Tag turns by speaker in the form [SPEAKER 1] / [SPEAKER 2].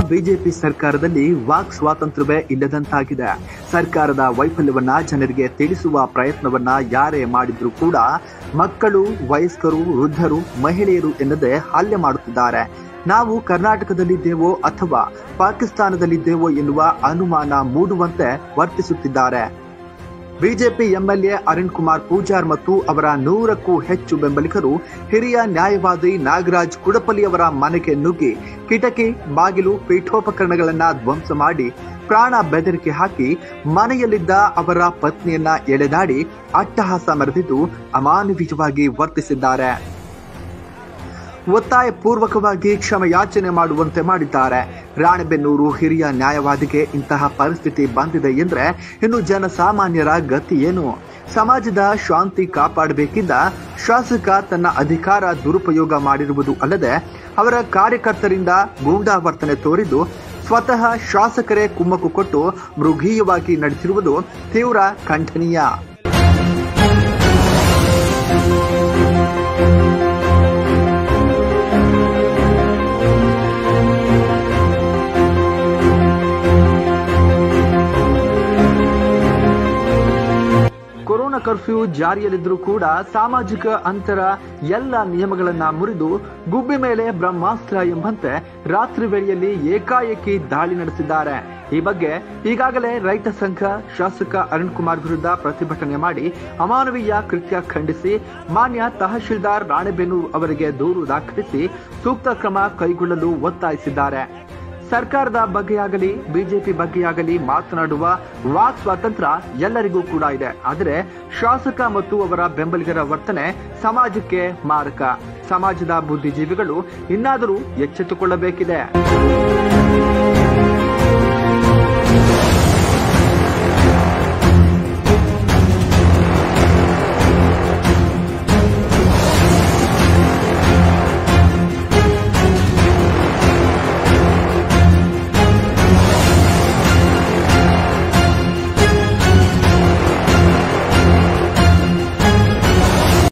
[SPEAKER 1] BJP ಸರ್ಕಾರದಲ್ಲಿ walk ಸ್ವಾತಂತ್ರ್ಯವೇ ಇಲ್ಲದಂತಾಗಿದೆ ಸರ್ಕಾರದ ವೈಫಲ್ಯವನ್ನ ಜನರಿಗೆ ತಿಳಿಸುವ ಪ್ರಯತ್ನವನ್ನ ಯಾರೇ ಮಾಡಿದ್ರೂ ಕೂಡ ಮಕ್ಕಳು ವಯಸ್ಕರು ವೃದ್ಧರು ಮಹಿಳೆಯರು ಎನ್ನದೇ ಹಲ್ಲೆ ಮಾಡುತ್ತಿದ್ದಾರೆ ನಾವು ಕರ್ನಾಟಕದಲ್ಲಿದ್ದೇವೋ ಅಥವಾ ಪಾಕಿಸ್ತಾನದಲ್ಲಿದ್ದೇವೋ ಎನ್ನುವ ಅನುಮಾನ ಮೂಡುವಂತೆ ವರ್ತಿಸುತ್ತಿದ್ದಾರೆ ಬಿಜೆಪಿ ಎಂಎಲ್ಎ ಅರುಣ್ ಕುಮಾರ್ ಪೂಜಾರ್ ಮತ್ತು ಅವರ ನೂರಕ್ಕೂ ಹೆಚ್ಚು ಬೆಂಬಲಿಗರು ಹಿರಿಯ ನ್ಯಾಯವಾದಿ ನಾಗರಾಜ್ ಕುಡಪಲ್ಲಿ ಅವರ ಮನೆಗೆ ನುಗ್ಗಿ ಕಿಟಕಿ ಬಾಗಿಲು ಪೀಠೋಪಕರಣಗಳನ್ನ ಧ್ವಂಸ ಮಾಡಿ ಪ್ರಾಣ ಬೆದರಿಕೆ ಹಾಕಿ ಮನೆಯಲ್ಲಿದ್ದ ಅವರ ಪತ್ನಿಯನ್ನ ಎಳೆದಾಡಿ ಅಟ್ಟಹಾಸ ಮೆರೆದಿದ್ದು ಅಮಾನವೀಯವಾಗಿ ವರ್ತಿಸಿದ್ದಾರೆ ಒತ್ತಾಯ ಪೂರ್ವಕವಾಗಿ ಕ್ಷಮೆಯಾಚನೆ ಮಾಡುವಂತೆ ಮಾಡಿದ್ದಾರೆ ರಾಣೆಬೆನ್ನೂರು ಹಿರಿಯ ನ್ಯಾಯವಾದಿಗೆ ಇಂತಹ ಪರಿಸ್ಥಿತಿ ಬಂದಿದೆ ಎಂದ್ರೆ ಇನ್ನು ಜನಸಾಮಾನ್ಯರ ಗತಿ ಏನು ಸಮಾಜದ ಶಾಂತಿ ಕಾಪಾಡಬೇಕಿದ್ದ ಶಾಸಕ ತನ್ನ ಅಧಿಕಾರ ದುರುಪಯೋಗ ಮಾಡಿರುವುದು ಅಲ್ಲದೆ ಅವರ ಕಾರ್ಯಕರ್ತರಿಂದ ಗೂಂಡಾವರ್ತನೆ ತೋರಿದ್ದು ಸ್ವತಃ ಶಾಸಕರೇ ಕುಮ್ಮಕ್ಕು ಕೊಟ್ಟು ಮೃಗೀಯವಾಗಿ ನಡೆಸಿರುವುದು ತೀವ್ರ ಖಂಡನೀಯ ಕೊರೋನಾ ಕರ್ಫ್ಯೂ ಜಾರಿಯಲ್ಲಿದ್ದರೂ ಕೂಡ ಸಾಮಾಜಿಕ ಅಂತರ ಎಲ್ಲ ನಿಯಮಗಳನ್ನ ಮುರಿದು ಗುಬ್ಬಿ ಮೇಲೆ ಬ್ರಹ್ಮಾಸ್ತ್ರ ಎಂಬಂತೆ ರಾತ್ರಿ ವೇಳೆಯಲ್ಲಿ ಏಕಾಏಕಿ ದಾಳಿ ನಡೆಸಿದ್ದಾರೆ ಈ ಬಗ್ಗೆ ಈಗಾಗಲೇ ರೈತ ಸಂಘ ಶಾಸಕ ಅರುಣ್ ಕುಮಾರ್ ವಿರುದ್ಧ ಪ್ರತಿಭಟನೆ ಮಾಡಿ ಅಮಾನವೀಯ ಕೃತ್ಯ ಖಂಡಿಸಿ ಮಾನ್ಯ ತಹಶೀಲ್ದಾರ್ ರಾಣೆಬೆನ್ನೂರು ಅವರಿಗೆ ದೂರು ದಾಖಲಿಸಿ ಸೂಕ್ತ ಕ್ರಮ ಕೈಗೊಳ್ಳಲು ಒತ್ತಾಯಿಸಿದ್ದಾರೆ ಸರ್ಕಾರದ ಬಗ್ಗೆಯಾಗಲಿ ಬಿಜೆಪಿ ಬಗ್ಗೆಯಾಗಲಿ ಮಾತನಾಡುವ ವಾಕ್ ಸ್ವಾತಂತ್ರ್ಯ ಎಲ್ಲರಿಗೂ ಕೂಡ ಇದೆ ಆದರೆ ಶಾಸಕ ಮತ್ತು ಅವರ ಬೆಂಬಲಿಗರ ವರ್ತನೆ ಸಮಾಜಕ್ಕೆ ಮಾರಕ ಸಮಾಜದ ಬುದ್ಧಿಜೀವಿಗಳು ಇನ್ನಾದರೂ ಎಚ್ಚೆತ್ತುಕೊಳ್ಳಬೇಕಿದೆ